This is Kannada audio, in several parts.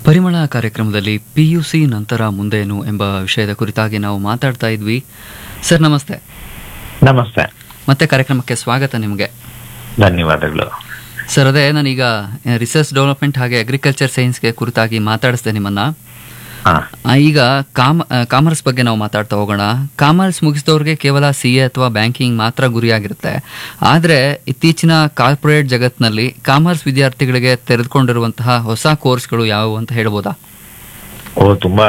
ಪರಿಮಳ ಕಾರ್ಯಕ್ರಮದಲ್ಲಿ ಪಿ ಯು ಸಿ ನಂತರ ಮುಂದೇನು ಎಂಬ ವಿಷಯದ ಕುರಿತಾಗಿ ನಾವು ಮಾತಾಡ್ತಾ ಇದ್ವಿ ಸರ್ ನಮಸ್ತೆ ನಮಸ್ತೆ ಮತ್ತೆ ಕಾರ್ಯಕ್ರಮಕ್ಕೆ ಸ್ವಾಗತ ನಿಮಗೆ ಧನ್ಯವಾದಗಳು ಸರ್ ಅದೇ ನಾನೀಗ ರಿಸರ್ಚ್ ಡೆವಲಪ್ಮೆಂಟ್ ಹಾಗೆ ಅಗ್ರಿಕಲ್ಚರ್ ಸೈನ್ಸ್ಗೆ ಕುರಿತಾಗಿ ಮಾತಾಡಿಸ್ದೆ ನಿಮ್ಮನ್ನ ಹಾ ಆ, ಈಗ ಕಾಮ್ ಆ, ಕಾಮರ್ಸ್ ಬಗ್ಗೆ ನಾವು ಮಾತಾಡ್ತಾ ಹೋಗೋಣ ಕಾಮರ್ಸ್ ಮುಗಿಸಿದವ್ರಿಗೆ ಕೇವಲ ಸಿ ಎ ಅಥವಾ ಬ್ಯಾಂಕಿಂಗ್ ಮಾತ್ರ ಗುರಿಯಾಗಿರುತ್ತೆ ಆದರೆ ಇತ್ತೀಚಿನ ಕಾರ್ಪೊರೇಟ್ ಜಗತ್ತಿನಲ್ಲಿ ಕಾಮರ್ಸ್ ವಿದ್ಯಾರ್ಥಿಗಳಿಗೆ ತೆರೆದುಕೊಂಡಿರುವಂತಹ ಹೊಸ ಕೋರ್ಸ್ಗಳು ಯಾವುವು ಅಂತ ಹೇಳ್ಬೋದಾ ಓ ತುಂಬಾ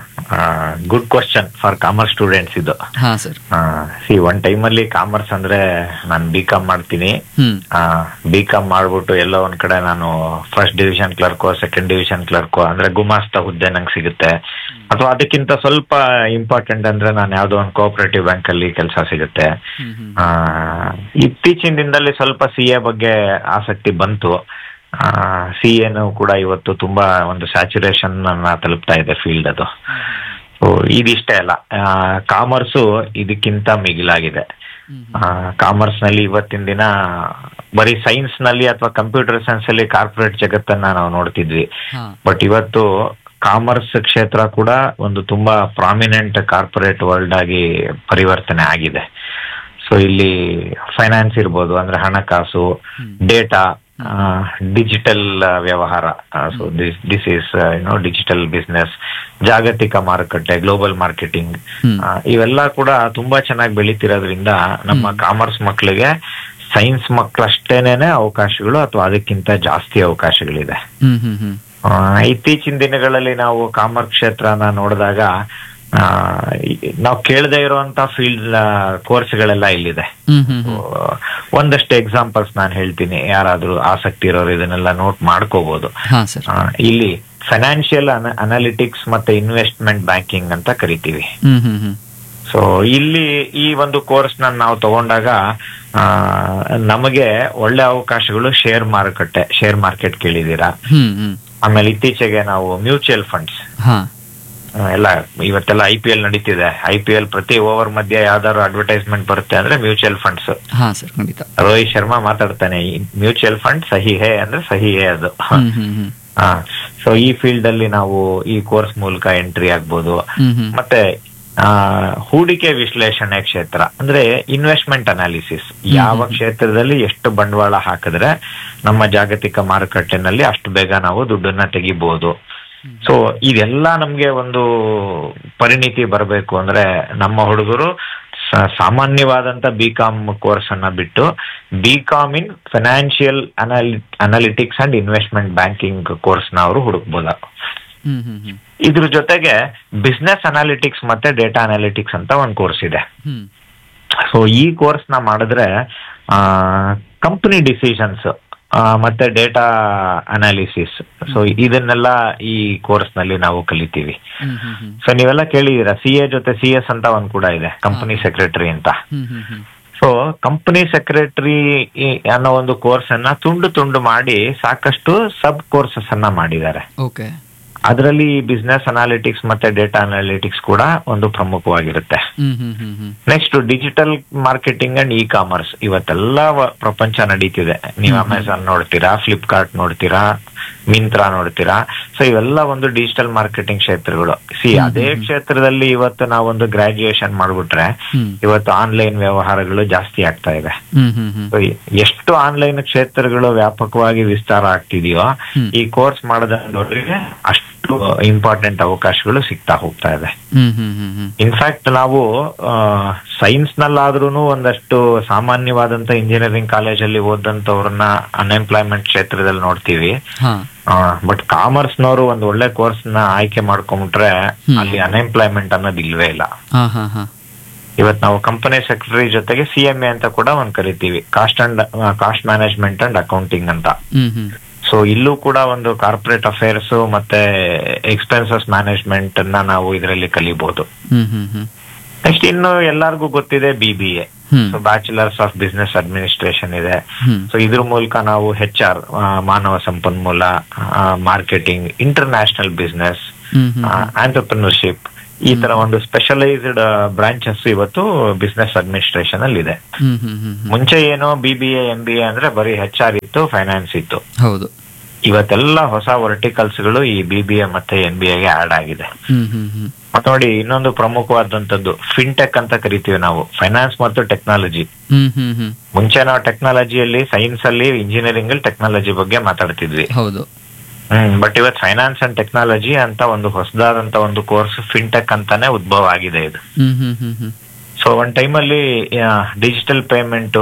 good question for commerce students ಇದು ಹಾಂ ಸರ್ ಸಿ ಒನ್ ಟೈಮಲ್ಲಿ ಕಾಮರ್ಸ್ ಅಂದ್ರೆ ನಾನು ಬಿ ಕಾಮ್ ಮಾಡ್ತೀನಿ ಹ್ಮ್ ಬಿ ಕಾಮ್ ಮಾಡ್ಬಿಟ್ಟು ಎಲ್ಲೋ ಒಂದ್ ಕಡೆ ನಾನು ಫಸ್ಟ್ ಡಿವಿಷನ್ ಕ್ಲರ್ಕೋ ಸೆಕೆಂಡ್ ಡಿವಿಷನ್ ಕ್ಲರ್ಕೋ ಅಂದ್ರೆ ಗುಮಾಸ್ತ ಹುದ್ದೆ ನಂಗೆ ಸಿಗುತ್ತೆ ಅಥವಾ ಅದಕ್ಕಿಂತ ಸ್ವಲ್ಪ ಇಂಪಾರ್ಟೆಂಟ್ ಅಂದ್ರೆ ನಾನು ಯಾವ್ದೋ ಒಂದು ಕೋಆಪರೇಟಿವ್ ಬ್ಯಾಂಕ್ ಅಲ್ಲಿ ಕೆಲಸ ಸಿಗುತ್ತೆ ಹ್ಮ್ ಹ್ಮ್ ಆ, ಇತ್ತೀಚಿನ ದಿನದಲ್ಲಿ ಸ್ವಲ್ಪ ಸಿ ಎ ಬಗ್ಗೆ ಆಸಕ್ತಿ ಬಂತು ಸಿ ಎನು ಕೂಡ ಇವತ್ತು ತುಂಬಾ ಒಂದು ಸ್ಯಾಚುರೇಷನ್ ಅನ್ನ ತಲುಪ್ತಾ ಇದೆ ಫೀಲ್ಡ್ ಅದು ಸೊ ಇದಿಷ್ಟೇ ಅಲ್ಲ ಕಾಮರ್ಸು ಇದಕ್ಕಿಂತ ಮಿಗಿಲಾಗಿದೆ ಕಾಮರ್ಸ್ ನಲ್ಲಿ ಇವತ್ತಿನ ದಿನ ಬರೀ ಸೈನ್ಸ್ ನಲ್ಲಿ ಅಥವಾ ಕಂಪ್ಯೂಟರ್ ಸೈನ್ಸ್ ಅಲ್ಲಿ ಕಾರ್ಪೊರೇಟ್ ಜಗತ್ತನ್ನ ನಾವು ನೋಡ್ತಿದ್ವಿ ಹಾಂ ಬಟ್ ಇವತ್ತು ಕಾಮರ್ಸ್ ಕ್ಷೇತ್ರ ಕೂಡ ಒಂದು ತುಂಬಾ ಪ್ರಾಮಿನೆಂಟ್ ಕಾರ್ಪೊರೇಟ್ ವರ್ಲ್ಡ್ ಆಗಿ ಪರಿವರ್ತನೆ ಆಗಿದೆ ಸೊ ಇಲ್ಲಿ ಫೈನಾನ್ಸ್ ಇರ್ಬೋದು ಅಂದ್ರೆ ಹಣಕಾಸು ಡೇಟಾ ಡಿಜಿಟಲ್ ವ್ಯವಹಾರ so this this is you know digital business ಜಾಗತಿಕ ಮಾರುಕಟ್ಟೆ ಗ್ಲೋಬಲ್ ಮಾರ್ಕೆಟಿಂಗ್ ಹ್ಮ್. ಇವೆಲ್ಲ ಕೂಡ ತುಂಬಾ ಚೆನ್ನಾಗಿ ಬೆಳೀತಿರೋದ್ರಿಂದ ನಮ್ಮ ಕಾಮರ್ಸ್ ಮಕ್ಕಳಿಗೆ ಸೈನ್ಸ್ ಮಕ್ಕಳಷ್ಟೇನೆ ಅವಕಾಶಗಳು ಅಥವಾ ಅದಕ್ಕಿಂತ ಜಾಸ್ತಿ ಅವಕಾಶಗಳಿದೆ ಹ್ಮ್ ಹ್ಮ್ ಹ್ಮ್ ಆ, ಇತ್ತೀಚಿನ ದಿನಗಳಲ್ಲಿ ನಾವು ಕಾಮರ್ಸ್ ಕ್ಷೇತ್ರನ ನೋಡಿದಾಗ ಆ, ಈ- ನಾವು ಕೇಳದೆ ಇರುವಂತ ಫೀಲ್ಡ್ ಕೋರ್ಸ್ಗಳೆಲ್ಲ ಇಲ್ಲಿದೆ ಹ್ಮ್ ಹ್ಮ್ ಹ್ಮ್ ಆ, ಒಂದಷ್ಟು ಎಕ್ಸಾಂಪಲ್ಸ್ ನಾನು ಹೇಳ್ತೀನಿ ಯಾರಾದ್ರೂ ಆಸಕ್ತಿ ಇರೋರು ಇದನ್ನೆಲ್ಲ ನೋಟ್ ಮಾಡ್ಕೋಬಹುದು ಹಾಂ ಸರ್ ಆ, ಇಲ್ಲಿ ಫೈನಾನ್ಷಿಯಲ್ ಅನಾಲಿಟಿಕ್ಸ್ ಮತ್ತೆ ಇನ್ವೆಸ್ಟ್ಮೆಂಟ್ ಬ್ಯಾಂಕಿಂಗ್ ಅಂತ ಕರಿತೀವಿ ಹ್ಮ್ ಹ್ಮ್ ಹ್ಮ್ ಸೊ ಇಲ್ಲಿ ಈ ಒಂದು ಕೋರ್ಸ್ ನಾವು ತಗೊಂಡಾಗ ಆ, ನಮಗೆ ಒಳ್ಳೆ ಅವಕಾಶಗಳು ಶೇರ್ ಮಾರುಕಟ್ಟೆ ಶೇರ್ ಮಾರ್ಕೆಟ್ ಕೇಳಿದೀರಾ ಹ್ಮ್ ಹ್ಮ್ ಆಮೇಲೆ ಇತ್ತೀಚೆಗೆ ನಾವು ಮ್ಯೂಚುವಲ್ ಫಂಡ್ಸ್ ಹಾಂ ಎಲ್ಲ ಇವತ್ತೆಲ್ಲ ಐ ಪಿ ಎಲ್ ನಡೀತಿದೆ ಐ ಪಿ ಎಲ್ ಪ್ರತಿ ಓವರ್ ಮಧ್ಯೆ ಯಾವ್ದಾದ್ರು ಅಡ್ವರ್ಟೈಸ್ಮೆಂಟ್ ಬರುತ್ತೆ ಅಂದ್ರೆ ಮ್ಯೂಚುವಲ್ ಫಂಡ್ಸ್ ಹಾಂ ಸರ್ ಖಂಡಿತ ರೋಹಿತ್ ಶರ್ಮಾ ಮಾತಾಡ್ತಾನೆ ಮ್ಯೂಚುವಲ್ ಫಂಡ್ ಸಹಿ ಹೇ ಅಂದ್ರೆ ಸಹಿ ಹೇ ಅದು ಹ್ಮ್ ಹ್ಮ್ ಹ್ಮ್ ಸೊ ಈ ಫೀಲ್ಡ್ ಅಲ್ಲಿ ನಾವು ಈ ಕೋರ್ಸ್ ಮೂಲಕ ಎಂಟ್ರಿ ಆಗ್ಬೋದು ಹ್ಮ್ ಹ್ಮ್ ಮತ್ತೆ ಆ, ಹೂಡಿಕೆ ವಿಶ್ಲೇಷಣೆ ಕ್ಷೇತ್ರ ಅಂದ್ರೆ ಇನ್ವೆಸ್ಟ್ಮೆಂಟ್ ಅನಾಲಿಸಿಸ್ ಯಾವ ಕ್ಷೇತ್ರದಲ್ಲಿ ಎಷ್ಟು ಬಂಡವಾಳ ಹಾಕಿದ್ರೆ ನಮ್ಮ ಜಾಗತಿಕ ಮಾರುಕಟ್ಟೆನಲ್ಲಿ ಅಷ್ಟು ಬೇಗ ನಾವು ದುಡ್ಡನ್ನ ತೆಗಿಬಹುದು ಸೊ ಇದೆಲ್ಲ ನಮ್ಗೆ ಒಂದು ಪರಿಣಿತಿ ಬರಬೇಕು ಅಂದ್ರೆ ನಮ್ಮ ಹುಡುಗರು ಸ- ಸಾಮಾನ್ಯವಾದಂತ ಬಿ ಕಾಮ್ ಕೋರ್ಸ್ ಅನ್ನ ಬಿಟ್ಟು B com in financial analytics and investment banking course ನ ಅವರು ಹುಡುಕ್ಬೋದ ಹ್ಮ್ ಹ್ಮ್ ಹ್ಮ್ ಇದ್ರ ಜೊತೆಗೆ ಬಿಸ್ನೆಸ್ ಅನಾಲಿಟಿಕ್ಸ್ ಮತ್ತೆ ಡೇಟಾ ಅನಾಲಿಟಿಕ್ಸ್ ಅಂತ ಒಂದು ಕೋರ್ಸ್ ಇದೆ ಹ್ಮ್ ಸೊ ಈ ಕೋರ್ಸ್ ನ ಮಾಡಿದ್ರೆ ಕಂಪನಿ ಡಿಸಿಷನ್ಸ್ ಮತ್ತೆ ಡೇಟಾ ಅನಾಲಿಸಿಸ್ ಸೊ ಇದನ್ನೆಲ್ಲ ಈ ಕೋರ್ಸ್ ನಲ್ಲಿ ನಾವು ಕಲಿತೀವಿ ಹ್ಮ್ ಹ್ಮ್ ಹ್ಮ್ ಸೊ ನೀವೆಲ್ಲ ಕೇಳಿದೀರಾ ಸಿ ಎ ಜೊತೆ ಸಿ ಎಸ್ ಅಂತ ಒಂದ್ ಕೂಡ ಇದೆ ಕಂಪನಿ ಸೆಕ್ರೆಟರಿ ಅಂತ ಹ್ಮ್ ಹ್ಮ್ ಹ್ಮ್ ಸೊ ಕಂಪನಿ ಸೆಕ್ರೆಟರಿ ಅನ್ನೋ ಒಂದು ಕೋರ್ಸ್ ಅನ್ನ ತುಂಡು ತುಂಡು ಮಾಡಿ ಸಾಕಷ್ಟು ಸಬ್ ಕೋರ್ಸಸ್ ಅನ್ನ ಮಾಡಿದ್ದಾರೆ ಓಕೆ ಅದರಲ್ಲಿ ಬಿಸ್ನೆಸ್ ಅನಾಲಿಟಿಕ್ಸ್ ಮತ್ತೆ ಡೇಟಾ ಅನಾಲಿಟಿಕ್ಸ್ ಕೂಡ ಒಂದು ಪ್ರಮುಖವಾಗಿರುತ್ತೆ ಹ್ಮ್ ಹ್ಮ್ ಹ್ಮ್ ಹ್ಮ್ next digital marketing and e commerce ಇವತ್ತೆಲ್ಲ ವ- ಪ್ರಪಂಚ ನಡೀತಿದೆ ನೀವು ಅಮೆಝಾನ್ ನೋಡ್ತೀರಾ ಫ್ಲಿಪ್ಕಾರ್ಟ್ ನೋಡ್ತೀರಾ ಮಿಂತ್ರಾ ನೋಡ್ತೀರಾ ಸೊ ಇವೆಲ್ಲ ಒಂದು ಡಿಜಿಟಲ್ ಮಾರ್ಕೆಟಿಂಗ್ ಕ್ಷೇತ್ರಗಳು ಸಿ ಅದೇ ಕ್ಷೇತ್ರದಲ್ಲಿ ಇವತ್ತು ನಾವೊಂದು ಗ್ರಾಜುಯೇಷನ್ ಮಾಡ್ಬಿಟ್ರೆ ಹ್ಮ್ ಇವತ್ತು ಆನ್ಲೈನ್ ವ್ಯವಹಾರಗಳು ಜಾಸ್ತಿ ಆಗ್ತಾ ಇದೆ ಹ್ಮ್ ಹ್ಮ್ ಹ್ಮ್ So, ಎಷ್ಟು ಆನ್ಲೈನ್ ಕ್ಷೇತ್ರಗಳು ವ್ಯಾಪಕವಾಗಿ ವಿಸ್ತಾರ ಆಗ್ತಿದೆಯೋ ಹ್ಮ್. ಈ ಕೋರ್ಸ್ ಮಾಡೋದ್ರಿಗೆ ಅಷ್ಟು ಇಂಪಾರ್ಟೆಂಟ್ ಅವಕಾಶಗಳು ಸಿಗ್ತಾ ಹೋಗ್ತಾ ಇದೆ ಹ್ಮ್ ಹ್ಮ್ ಹ್ಮ್ ಹ್ಮ್ ಇನ್ಫ್ಯಾಕ್ಟ್ ನಾವು ಸೈನ್ಸ್ ನಲ್ಲಾದ್ರೂ ಒಂದಷ್ಟು ಸಾಮಾನ್ಯವಾದಂತ ಇಂಜಿನಿಯರಿಂಗ್ ಕಾಲೇಜಲ್ಲಿ ಓದಂತವ್ರನ್ನ ಅನ್ಎಂಪ್ಲಾಯ್ಮೆಂಟ್ ಕ್ಷೇತ್ರದಲ್ಲಿ ನೋಡ್ತೀವಿ ಹಾ ಬಟ್ ಕಾಮರ್ಸ್ನವರು ಒಂದು ಒಳ್ಳೆ ಕೋರ್ಸ್ ನ ಆಯ್ಕೆ ಮಾಡ್ಕೊಂಡ್ಬಿಟ್ರೆ ಹ್ಮ್. ಅಲ್ಲಿ ಅನ್ಎಂಪ್ಲಾಯ್ಮೆಂಟ್ ಅನ್ನೋದು ಇಲ್ವೇ ಇಲ್ಲ ಹಾ ಹಾ ಹಾ ಇವತ್ತು ನಾವು ಕಂಪನಿ ಸೆಕ್ರೆಟರಿ ಜೊತೆಗೆ ಸಿ ಎಂ ಎ ಅಂತ ಕೂಡ ಒಂದ್ ಕರಿತೀವಿ cost and cost management and accounting ಅಂತ ಹ್ಮ್ ಹ್ಮ್ ಸೊ ಇಲ್ಲೂ ಕೂಡ ಒಂದು ಕಾರ್ಪೊರೇಟ್ ಅಫೇರ್ಸ್ ಮತ್ತೆ ಎಕ್ಸ್ಪೆನ್ಸಸ್ ಮ್ಯಾನೇಜ್ಮೆಂಟ್ ಅನ್ನ ನಾವು ಇದರಲ್ಲಿ ಕಲಿಬಹುದು ಹ್ಮ್ ಹ್ಮ್ ಹ್ಮ್ ನೆಕ್ಸ್ಟ್ ಇನ್ನು ಎಲ್ಲರಿಗೂ ಗೊತ್ತಿದೆ ಬಿ ಬಿ ಎ ಹ್ಮ್ so bachelors of business administration ಇದೆ ಹ್ಮ್ ಸೊ ಇದ್ರ ಮೂಲಕ ನಾವು ಹೆಚ್ ಆರ್ ಮಾನವ ಸಂಪನ್ಮೂಲ ಮಾರ್ಕೆಟಿಂಗ್ ಇಂಟರ್ನ್ಯಾಷನಲ್ ಬಿಸ್ನೆಸ್ ಹ್ಮ್ ಹ್ಮ್ ಆಂಟರ್ಪ್ರಿನರ್ಶಿಪ್ ಈ ತರ ಒಂದು ಸ್ಪೆಷಲೈಸ್ಡ್ ಬ್ರಾಂಚಸ್ ಇವತ್ತು ಬಿಸ್ನೆಸ್ ಅಡ್ಮಿನಿಸ್ಟ್ರೇಷನ್ ಅಲ್ಲಿ ಇದೆ ಹ್ಮ್ ಹ್ಮ್ ಹ್ಮ್ ಹ್ಮ್ ಮುಂಚೆ ಏನೋ B B A M B A ಅಂದ್ರೆ ಬರೀ ಹೆಚ್ ಆರ್ ಇತ್ತು ಫೈನಾನ್ಸ್ ಇತ್ತು ಹೌದು ಇವತ್ತೆಲ್ಲ ಹೊಸ ವರ್ಟಿಕಲ್ಸ್ ಗಳು ಈ ಬಿ ಬಿ ಎ ಮತ್ತೆ ಎನ್ ಬಿ ಎಗೆ ಆಡ್ ಆಗಿದೆ ಹ್ಮ್ ಹ್ಮ್ ಹ್ಮ್ ಮತ್ತೆ ನೋಡಿ ಇನ್ನೊಂದು ಪ್ರಮುಖವಾದಂತದ್ದು ಫಿನ್ಟೆಕ್ ಅಂತ ಕರಿತೀವಿ ನಾವು ಫೈನಾನ್ಸ್ ಮತ್ತು ಟೆಕ್ನಾಲಜಿ ಹ್ಮ್ ಹ್ಮ್ ಹ್ಮ್ ಮುಂಚೆ ನಾವು ಟೆಕ್ನಾಲಜಿಯಲ್ಲಿ ಸೈನ್ಸ್ ಅಲ್ಲಿ ಇಂಜಿನಿಯರಿಂಗ್ ಅಲ್ಲಿ ಟೆಕ್ನಾಲಜಿ ಬಗ್ಗೆ ಮಾತಾಡ್ತಿದ್ವಿ ಹೌದು ಹ್ಮ್ ಬಟ್ ಇವತ್ತು ಫೈನಾನ್ಸ್ ಅಂಡ್ ಟೆಕ್ನಾಲಜಿ ಅಂತ ಒಂದು ಹೊಸದಾದಂತ ಒಂದು ಕೋರ್ಸ್ ಫಿನ್ಟೆಕ್ ಅಂತಾನೆ ಉದ್ಭವ ಆಗಿದೆ ಇದು ಹ್ಮ್ ಹ್ಮ್ ಹ್ಮ್ ಹ್ಮ್ ಸೊ ಒಂದ್ ಟೈಮಲ್ಲಿ digital payment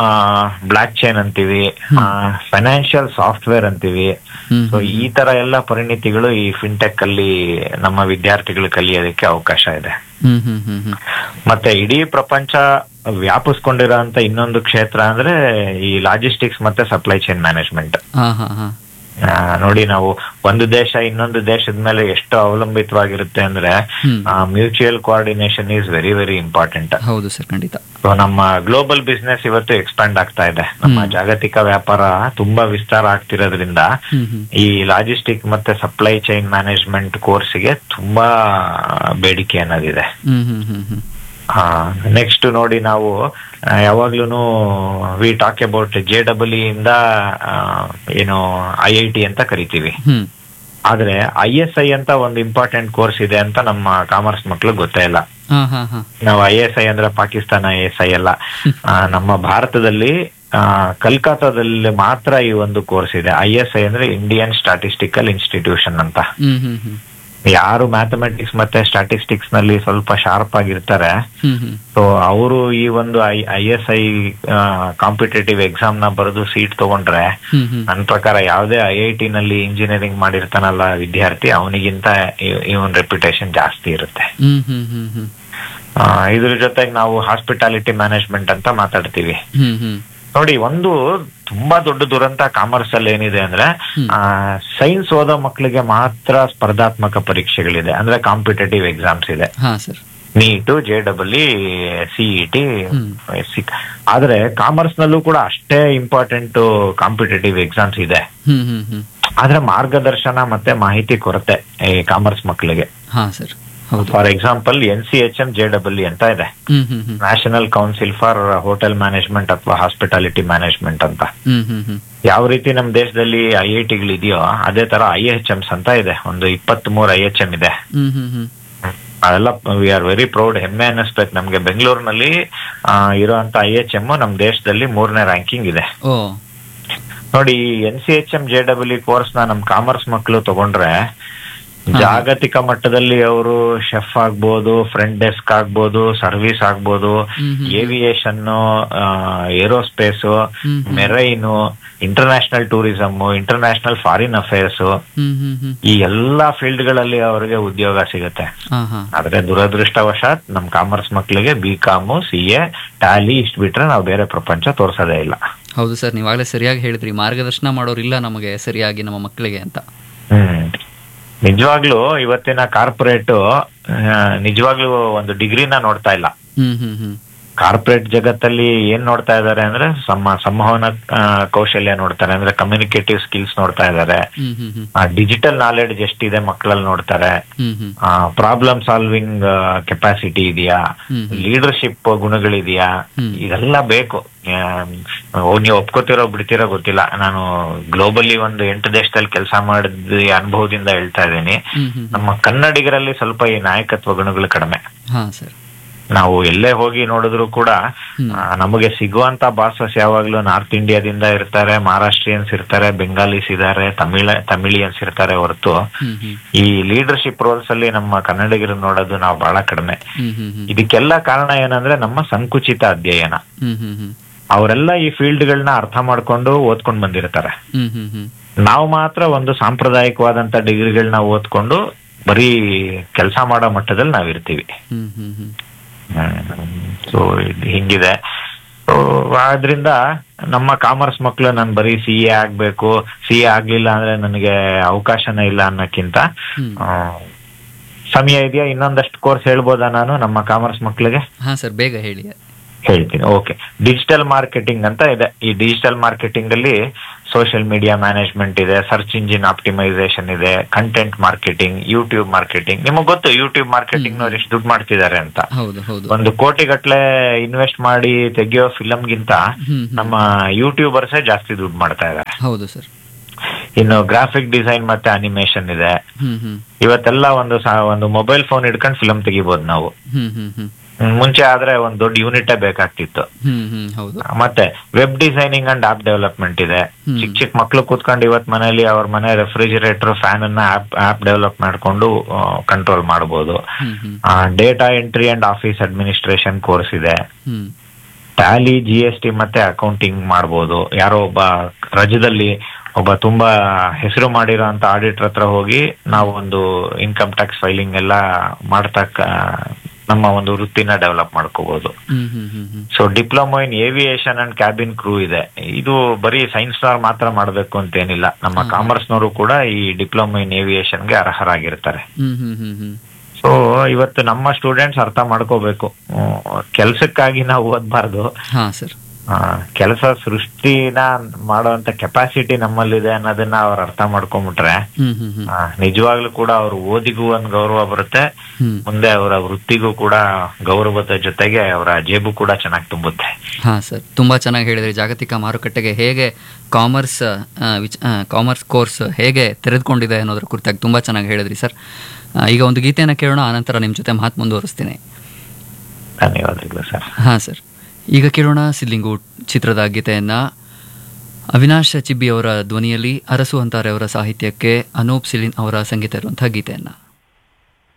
block chain financial software ಅಂತೀವಿ ಹ್ಮ್ ಸೊ ಈ ತರ ಎಲ್ಲ ಪರಿಣಿತಿಗಳು ಈ ಫಿನ್ಟೆಕ್ ಅಲ್ಲಿ ನಮ್ಮ ವಿದ್ಯಾರ್ಥಿಗಳು ಕಲಿಯೋದಕ್ಕೆ ಅವಕಾಶ ಇದೆ ಹ್ಮ್ ಹ್ಮ್ ಹ್ಮ್ ಹ್ಮ್ ಮತ್ತೆ ಇಡೀ ಪ್ರಪಂಚ ವ್ಯಾಪಿಸ್ಕೊಂಡಿರೋಂತ ಇನ್ನೊಂದು ಕ್ಷೇತ್ರ ಅಂದ್ರೆ ಈ ಲಾಜಿಸ್ಟಿಕ್ಸ್ ಮತ್ತೆ ಸಪ್ಲೈ ಚೈನ್ ಮ್ಯಾನೇಜ್ಮೆಂಟ್ ಹಾ ಹಾ ಹಾ ನೋಡಿ ನಾವು ಒಂದು ದೇಶ ಇನ್ನೊಂದು ದೇಶದ ಮೇಲೆ ಎಷ್ಟು ಅವಲಂಬಿತವಾಗಿರುತ್ತೆ ಅಂದ್ರೆ ಹ್ಮ್. Mutual coordination is very very important ಹೌದು ಸರ್ ಖಂಡಿತ ಸೊ ನಮ್ಮ ಗ್ಲೋಬಲ್ ಬಿಸ್ನೆಸ್ ಇವತ್ತು ಎಕ್ಸ್ಪ್ಯಾಂಡ್ ಆಗ್ತಾ ಇದೆ ನಮ್ಮ ಹ್ಮ್. ಜಾಗತಿಕ ವ್ಯಾಪಾರ ತುಂಬಾ ವಿಸ್ತಾರ ಆಗ್ತಿರೋದ್ರಿಂದ ಹ್ಮ್ ಹ್ಮ್ ಈ ಲಾಜಿಸ್ಟಿಕ್ ಮತ್ತೆ ಸಪ್ಲೈ ಚೈನ್ ಮ್ಯಾನೇಜ್ಮೆಂಟ್ ಕೋರ್ಸ್ಗೆ ತುಂಬಾ ಬೇಡಿಕೆ ಅನ್ನೋದಿದೆ ಹ್ಮ್ ಹ್ಮ್ ಹ್ಮ್ ಹ್ಮ್ ನೆಕ್ಸ್ಟ್ ನೋಡಿ ನಾವು ಯಾವಾಗ್ಲೂ we talk about J double ಇಂದ ಆ, ಏನು ಐ ಐ ಟಿ ಅಂತ ಕರಿತೀವಿ ಹ್ಮ್ ಆದ್ರೆ ಐ ಎಸ್ ಐ ಅಂತ ಒಂದು ಇಂಪಾರ್ಟೆಂಟ್ ಕೋರ್ಸ್ ಇದೆ ಅಂತ ನಮ್ಮ ಕಾಮರ್ಸ್ ಮಕ್ಳು ಗೊತ್ತೇ ಇಲ್ಲ ಹಾ ಹಾ ಹಾ ನಾವು ಐ ಎಸ್ ಐ ಅಂದ್ರೆ ಪಾಕಿಸ್ತಾನ ಐ ಎಸ್ ಐ ಅಲ್ಲ ಆ, ನಮ್ಮ ಭಾರತದಲ್ಲಿ ಆ, ಕಲ್ಕತ್ತಾದಲ್ಲಿ ಮಾತ್ರ ಈ ಒಂದು ಕೋರ್ಸ್ ಇದೆ ಐ ಎಸ್ ಐ ಅಂದ್ರೆ ಇಂಡಿಯನ್ ಸ್ಟಾಟಿಸ್ಟಿಕಲ್ ಇನ್ಸ್ಟಿಟ್ಯೂಷನ್ ಅಂತ ಹ್ಮ್ ಹ್ಮ್ ಹ್ಮ್ ಯಾರು ಮ್ಯಾಥಮೆಟಿಕ್ಸ್ ಮತ್ತೆ ಸ್ಟಾಟಿಸ್ಟಿಕ್ಸ್ ನಲ್ಲಿ ಸ್ವಲ್ಪ ಶಾರ್ಪ್ ಆಗಿರ್ತಾರೆ ಹ್ಮ್ ಹ್ಮ್ ಸೊ ಅವರು ಈ ಒಂದು I I S I competitive exam ನ ಬರೆದು ಸೀಟ್ ತಗೊಂಡ್ರೆ ಹ್ಮ್ ಹ್ಮ್ ನನ್ನ ಪ್ರಕಾರ ಯಾವುದೇ ಐ ಐ ಟಿ ನಲ್ಲಿ ಇಂಜಿನಿಯರಿಂಗ್ ಮಾಡಿರ್ತಾನಲ್ಲ ವಿದ್ಯಾರ್ಥಿ ಅವನಿಗಿಂತ ಇವನ್ ರೆಪ್ಯುಟೇಷನ್ ಜಾಸ್ತಿ ಇರುತ್ತೆ ಹ್ಮ್ ಹ್ಮ್ ಹ್ಮ್ ಹ್ಮ್ ಆ, ಇದ್ರ ಜೊತೆಗೆ ನಾವು ಹಾಸ್ಪಿಟಾಲಿಟಿ ಮ್ಯಾನೇಜ್ಮೆಂಟ್ ಅಂತ ಮಾತಾಡ್ತೀವಿ ಹ್ಮ್ ಹ್ಮ್ ನೋಡಿ ಒಂದು ತುಂಬಾ ದೊಡ್ಡ ದುರಂತ ಕಾಮರ್ಸ್ ಅಲ್ಲಿ ಏನಿದೆ ಅಂದ್ರೆ ಹ್ಮ್. ಸೈನ್ಸ್ ಓದೋ ಮಕ್ಕಳಿಗೆ ಮಾತ್ರ ಸ್ಪರ್ಧಾತ್ಮಕ ಪರೀಕ್ಷೆಗಳಿದೆ ಅಂದ್ರೆ ಕಾಂಪಿಟೇಟಿವ್ ಎಕ್ಸಾಮ್ಸ್ ಇದೆ ಹಾ sir NEET J double CET ಹ್ಮ್. ಆದ್ರೆ ಕಾಮರ್ಸ್ ನಲ್ಲೂ ಕೂಡ ಅಷ್ಟೇ ಇಂಪಾರ್ಟೆಂಟ್ ಕಾಂಪಿಟೇಟಿವ್ ಎಕ್ಸಾಮ್ಸ್ ಇದೆ ಹ್ಮ್ ಹ್ಮ್ ಹ್ಮ್ ಆದ್ರೆ ಮಾರ್ಗದರ್ಶನ ಮತ್ತೆ ಮಾಹಿತಿ ಕೊರತೆ ಈ ಕಾಮರ್ಸ್ ಮಕ್ಕಳಿಗೆ ಹಾ ಸರ್ ಹೌದು for example N C H M J double ಅಂತ ಇದೆ ಹ್ಮ್ ಹ್ಮ್ ಹ್ಮ್ national council for hotel management ಅಥವಾ ಹಾಸ್ಪಿಟಾಲಿಟಿ ಮ್ಯಾನೇಜ್ಮೆಂಟ್ ಅಂತ ಹ್ಮ್ ಹ್ಮ್ ಹ್ಮ್ ಯಾವ ರೀತಿ ನಮ್ಮ ದೇಶದಲ್ಲಿ ಐ ಐ ಟಿಗಳಿದೆಯೋ ಅದೇ ತರ ಐ ಎಚ್ ಎಮ್ಸ್ ಅಂತ ಇದೆ ಒಂದು ಇಪ್ಪತ್ತ್ ಮೂರು ಐ ಎಚ್ ಎಂ ಇದೆ ಹ್ಮ್ ಹ್ಮ್ ಹ್ಮ್ ಅದೆಲ್ಲ ವಿ ಆರ್ ವೆರಿ ಪ್ರೌಡ್ ಹೆಮ್ಮೆ ಅನ್ನಿಸ್ಬೇಕು ನಮ್ಗೆ ಬೆಂಗಳೂರಿನಲ್ಲಿ ಇರುವಂತ ಐ ಎಚ್ ಎಂ ನಮ್ಮ ದೇಶದಲ್ಲಿ ಮೂರನೇ ರ್ಯಾಂಕಿಂಗ್ ಇದೆ ಓ ನೋಡಿ N C H M J W course ನ ನಮ್ ಕಾಮರ್ಸ್ ಮಕ್ಕಳು ತಗೊಂಡ್ರೆ ಜಾಗತಿಕ ಮಟ್ಟದಲ್ಲಿ ಅವರು ಶೆಫ್ ಆಗ್ಬೋದು ಫ್ರಂಟ್ ಡೆಸ್ಕ್ ಆಗ್ಬೋದು ಸರ್ವಿಸ್ ಆಗ್ಬೋದು ಹ್ಮ್ ಹ್ಮ್. ಏವಿಯೇಷನ್ ಏರೋಸ್ಪೇಸ್ ಹ್ಮ್ ಹ್ಮ್. Marine international tourism international foreign affairs ಹ್ಮ್ ಹ್ಮ್ ಹ್ಮ್ ಈ ಎಲ್ಲಾ ಫೀಲ್ಡ್ ಗಳಲ್ಲಿ ಅವರಿಗೆ ಉದ್ಯೋಗ ಸಿಗುತ್ತೆ ಹಾ ಹಾ ಆದ್ರೆ ದುರದೃಷ್ಟವಶಾತ್ ನಮ್ ಕಾಮರ್ಸ್ ಮಕ್ಕಳಿಗೆ B com C A tally ಇಷ್ಟು ಬಿಟ್ರೆ ನಾವು ಬೇರೆ ಪ್ರಪಂಚ ತೋರ್ಸೋದೇ ಇಲ್ಲ ಹೌದು ಸರ್ ನೀವಾಗಲೇ ಸರಿಯಾಗಿ ಹೇಳಿದ್ರಿ ಮಾರ್ಗದರ್ಶನ ಮಾಡೋರಿಲ್ಲ ನಮಗೆ ಸರಿಯಾಗಿ ನಮ್ಮ ಮಕ್ಕಳಿಗೆ ಅಂತ ಹ್ಮ್ ನಿಜವಾಗ್ಲೂ ಇವತ್ತಿನ ಕಾರ್ಪೊರೇಟ್ ನಿಜವಾಗ್ಲೂ ಒಂದು ಡಿಗ್ರಿನ ನೋಡ್ತಾ ಇಲ್ಲ ಹ್ಮ್ ಹ್ಮ್ ಹ್ಮ್ ಕಾರ್ಪೊರೇಟ್ ಜಗತ್ತಲ್ಲಿ ಏನ್ ನೋಡ್ತಾ ಇದಾರೆ ಅಂದ್ರೆ ಸಮ ಸಂವಹನ ಆ, ಕೌಶಲ್ಯ ನೋಡ್ತಾರೆ ಅಂದ್ರೆ ಕಮ್ಯುನಿಕೇಟಿವ್ ಸ್ಕಿಲ್ಸ್ ನೋಡ್ತಾ ಇದಾರೆ ಹ್ಮ್ ಹ್ಮ್ ಹ್ಮ್ ಡಿಜಿಟಲ್ ನಾಲೆಡ್ಜ್ ಎಷ್ಟಿದೆ ಮಕ್ಕಳಲ್ಲಿ ನೋಡ್ತಾರೆ ಹ್ಮ್ ಹ್ಮ್ ಪ್ರಾಬ್ಲಮ್ ಸಾಲ್ವಿಂಗ್ ಕೆಪಾಸಿಟಿ ಇದೆಯಾ ಹ್ಮ್. ಲೀಡರ್ಶಿಪ್ ಗುಣಗಳಿದೆಯಾ ಹ್ಮ್. ಇದೆಲ್ಲ ಬೇಕು ಆ, ಓ ನೀವು ಒಪ್ಕೋತಿರೋ ಬಿಡ್ತಿರೋ ಗೊತ್ತಿಲ್ಲ ನಾನು ಗ್ಲೋಬಲಿ ಒಂದು ಎಂಟು ದೇಶದಲ್ಲಿ ಕೆಲಸ ಮಾಡಿದ ಅನುಭವದಿಂದ ಹೇಳ್ತಾ ಇದ್ದೀನಿ ಹ್ಮ್ ಹ್ಮ್ ಹ್ಮ್. ನಮ್ಮ ಕನ್ನಡಿಗರಲ್ಲಿ ಸ್ವಲ್ಪ ಈ ನಾಯಕತ್ವ ಗುಣಗಳು ಕಡಿಮೆ ಹಾ ಸರ್ ನಾವು ಎಲ್ಲೇ ಹೋಗಿ ನೋಡಿದ್ರು ಕೂಡ ಹ್ಮ್. ಆ, ನಮಗೆ ಸಿಗುವಂತ ಬಾಸಸ್ ಯಾವಾಗ್ಲೂ ನಾರ್ತ್ ಇಂಡಿಯಾದಿಂದ ಇರ್ತಾರೆ ಮಹಾರಾಷ್ಟ್ರಿಯನ್ಸ್ ಇರ್ತಾರೆ ಬೆಂಗಾಲಿಸ್ ಇದ್ದಾರೆ ತಮಿಳ ತಮಿಳಿಯನ್ಸ್ ಇರ್ತಾರೆ ಹೊರತು ಹ್ಮ್ ಹ್ಮ್ ಈ ಲೀಡರ್ಶಿಪ್ ರೋಲ್ಸ್ ಅಲ್ಲಿ ನಮ್ಮ ಕನ್ನಡಿಗರು ನೋಡೋದು ನಾವು ಬಹಳ ಕಡಿಮೆ ಹ್ಮ್ ಹ್ಮ್ ಹ್ಮ್ ಇದಕ್ಕೆಲ್ಲ ಕಾರಣ ಏನಂದ್ರೆ ನಮ್ಮ ಸಂಕುಚಿತ ಅಧ್ಯಯನ ಹ್ಮ್ ಹ್ಮ್ ಹ್ಮ್ ಅವರೆಲ್ಲ ಈ ಫೀಲ್ಡ್ ಗಳನ್ನ ಅರ್ಥ ಮಾಡ್ಕೊಂಡು ಓದ್ಕೊಂಡ್ ಬಂದಿರ್ತಾರೆ ಹ್ಮ್ ಹ್ಮ್ ಹ್ಮ್ ನಾವು ಮಾತ್ರ ಒಂದು ಸಾಂಪ್ರದಾಯಿಕವಾದಂತ ಡಿಗ್ರಿಗಳನ್ನ ಓದ್ಕೊಂಡು ಬರೀ ಕೆಲಸ ಮಾಡೋ ಮಟ್ಟದಲ್ಲಿ ನಾವ್ ಇರ್ತೀವಿ ಹ್ಮ್ ಹ್ಮ್ ಹ್ಮ್ ಸೊ ಹಿಂಗಿದೆ So, ಆದ್ರಿಂದ ನಮ್ಮ ಕಾಮರ್ಸ್ ಮಕ್ಕಳು ನಾನು ಬರೀ ಸಿ ಎ ಆಗ್ಬೇಕು ಸಿ ಎ ಆಗ್ಲಿಲ್ಲ ಅಂದ್ರೆ ನನಗೆ ಅವಕಾಶನೇ ಇಲ್ಲ ಅನ್ನಕ್ಕಿಂತ ಹ್ಮ್. ಆ, ಸಮಯ ಇದೆಯಾ ಇನ್ನೊಂದಷ್ಟು ಕೋರ್ಸ್ ಹೇಳ್ಬೋದಾ ನಾನು ನಮ್ಮ ಕಾಮರ್ಸ್ ಮಕ್ಕಳಿಗೆ ಹಾ ಸರ್ ಬೇಗ ಹೇಳಿ ಹೇಳ್ತೀನಿ ಓಕೆ ಡಿಜಿಟಲ್ ಮಾರ್ಕೆಟಿಂಗ್ ಅಂತ ಇದೆ ಈ ಡಿಜಿಟಲ್ ಮಾರ್ಕೆಟಿಂಗ್ ಅಲ್ಲಿ ಸೋಷಿಯಲ್ ಮೀಡಿಯಾ ಮ್ಯಾನೇಜ್ಮೆಂಟ್ ಇದೆ ಸರ್ಚ್ ಇಂಜಿನ್ ಆಪ್ಟಿಮೈಸೇಷನ್ ಇದೆ ಕಂಟೆಂಟ್ ಮಾರ್ಕೆಟಿಂಗ್ ಯೂಟ್ಯೂಬ್ ಮಾರ್ಕೆಟಿಂಗ್ ನಿಮಗೆ ಗೊತ್ತು ಯೂಟ್ಯೂಬ್ ಮಾರ್ಕೆಟಿಂಗ್ ನವ್ರು ಎಷ್ಟು ದುಡ್ಡು ಮಾಡ್ತಿದ್ದಾರೆ ಅಂತ ಹೌದು ಹೌದು ಒಂದು ಕೋಟಿ ಗಟ್ಲೆ ಇನ್ವೆಸ್ಟ್ ಮಾಡಿ ತೆಗೆಯೋ ಫಿಲಮ್ಗಿಂತ ಹ್ಮ್ ಹ್ಮ್. ನಮ್ಮ ಯೂಟ್ಯೂಬರ್ಸೇ ಜಾಸ್ತಿ ದುಡ್ಡು ಮಾಡ್ತಾ ಇದ್ದಾರೆ ಹೌದು ಸರ್ ಇನ್ನು ಗ್ರಾಫಿಕ್ ಡಿಸೈನ್ ಮತ್ತೆ ಅನಿಮೇಷನ್ ಇದೆ ಹ್ಮ್ ಹ್ಮ್ ಇವತ್ತೆಲ್ಲ ಒಂದು ಸಾ- ಒಂದು ಮೊಬೈಲ್ ಫೋನ್ ಹಿಡ್ಕೊಂಡು ಫಿಲಂ ತೆಗಿಬಹುದು ನಾವು ಹ್ಮ್ ಹ್ಮ್ ಹ್ಮ್ ಹ್ಮ್, ಮುಂಚೆ ಆದ್ರೆ ಒಂದ್ ದೊಡ್ಡ ಯೂನಿಟೇ ಬೇಕಾಗ್ತಿತ್ತು ಹ್ಮ್ ಹ್ಮ್ ಹೌದು ಮತ್ತೆ web designing and app development ಇದೆ ಹ್ಮ್. ಚಿಕ್ಕ ಚಿಕ್ಕ ಮಕ್ಳು ಕೂತ್ಕೊಂಡು ಇವತ್ ಮನೇಲಿ ಅವ್ರ ಮನೆ ರೆಫ್ರಿಜಿರೇಟರ್ ಫ್ಯಾನ್ ಅನ್ನ ಆಪ್ ಆಪ್ ಡೆವಲಪ್ ಮಾಡ್ಕೊಂಡು ಕಂಟ್ರೋಲ್ ಮಾಡಬಹುದು ಹ್ಮ್ ಹ್ಮ್ data entry and office administration course ಇದೆ ಹ್ಮ್ ಟ್ಯಾಲಿ ಜಿ ಎಸ್ ಟಿ ಮತ್ತೆ ಅಕೌಂಟಿಂಗ್ ಮಾಡ್ಬೋದು ಯಾರೋ ಒಬ್ಬ ರಾಜ್ಯದಲ್ಲಿ ಒಬ್ಬ ತುಂಬಾ ಹೆಸರು ಮಾಡಿರೋ ಅಂತ ಆಡಿಟರ್ ಹತ್ರ ಹೋಗಿ ನಾವು ಒಂದು ಇನ್ಕಮ್ ಟ್ಯಾಕ್ಸ್ ಫೈಲಿಂಗ್ ಎಲ್ಲ ಮಾಡ್ತಕ್ಕ ನಮ್ಮ ಒಂದು ವೃತ್ತಿನ ಡೆವಲಪ್ ಮಾಡ್ಕೋಬಹುದು ಹ್ಮ್ ಹ್ಮ್ ಹ್ಮ್ ಹ್ಮ್ so diploma in aviation and cabin crew ಇದೆ ಇದು ಬರೀ ಸೈನ್ಸ್ ನವ್ರು ಮಾತ್ರ ಮಾಡಬೇಕು ಅಂತ ಏನಿಲ್ಲ ನಮ್ಮ ಹಾ. ಕಾಮರ್ಸ್ ನವರು ಕೂಡ ಈ ಡಿಪ್ಲೊಮಾ ಇನ್ ಏವಿಯೇಷನ್ ಗೆ ಅರ್ಹರಾಗಿರ್ತಾರೆ ಹ್ಮ್ ಹ್ಮ್ ಹ್ಮ್ ಹ್ಮ್ ಸೊ ಇವತ್ತು ನಮ್ಮ ಸ್ಟೂಡೆಂಟ್ಸ್ ಅರ್ಥ ಮಾಡ್ಕೋಬೇಕು ಕೆಲಸಕ್ಕಾಗಿ ನಾವು ಓದ್ಬಾರ್ದು ಹಾ ಸರ್ ಕೆಲಸ ಸೃಷ್ಟಿನ ಮಾಡುವಂತ ಕೆಪಾಸಿಟಿ ನಮ್ಮಲ್ಲಿದೆ ಅನ್ನೋದನ್ನ ಅವ್ರು ಅರ್ಥ ಮಾಡ್ಕೊಂಡ್ಬಿಟ್ರೆ ಹ್ಮ್ ಹ್ಮ್ ಹ್ಮ್ ಆ, ನಿಜವಾಗ್ಲೂ ಕೂಡ ಅವ್ರ ಓದಿಗೂ ಒಂದ್ ಗೌರವ ಬರುತ್ತೆ ಹ್ಮ್ ಮುಂದೆ ಅವರ ವೃತ್ತಿಗೂ ಕೂಡ ಗೌರವದ ಜೊತೆಗೆ ಅವರ ಜೇಬು ಕೂಡ ಚೆನ್ನಾಗಿ ತುಂಬುತ್ತೆ ಹಾಂ ಸರ್ ತುಂಬ ಚೆನ್ನಾಗಿ ಹೇಳಿದ್ರಿ ಜಾಗತಿಕ ಮಾರುಕಟ್ಟೆಗೆ ಹೇಗೆ ಕಾಮರ್ಸ್ ಆ, ವಿಚ ಕಾಮರ್ಸ್ ಕೋರ್ಸ್ ಹೇಗೆ ತೆರೆದುಕೊಂಡಿದೆ ಅನ್ನೋದ್ರ ಕುರಿತಾಗಿ ತುಂಬ ಚೆನ್ನಾಗಿ ಹೇಳಿದ್ರಿ ಸರ್ ಆ, ಈಗ ಒಂದು ಗೀತೆಯನ್ನು ಕೇಳೋಣ ಆನಂತರ ನಿಮ್ಮ ಜೊತೆ ಮಾತು ಮುಂದುವರಿಸ್ತೀನಿ ಧನ್ಯವಾದಗಳು ಸರ್ ಹಾಂ ಸರ್ ಈಗ ಕೇಳೋಣ ಸಿದ್ಲಿಂಗು ಚಿತ್ರದ ಗೀತೆಯನ್ನು ಅವಿನಾಶ್ ಚಿಬ್ಬಿ ಅವರ ಧ್ವನಿಯಲ್ಲಿ ಅರಸು ಅಂತಾರೆ ಅವರ ಸಾಹಿತ್ಯಕ್ಕೆ ಅನೂಪ್ ಸಿಲಿನ್ ಅವರ ಸಂಗೀತ ಇರುವಂತಹ ಗೀತೆಯನ್ನು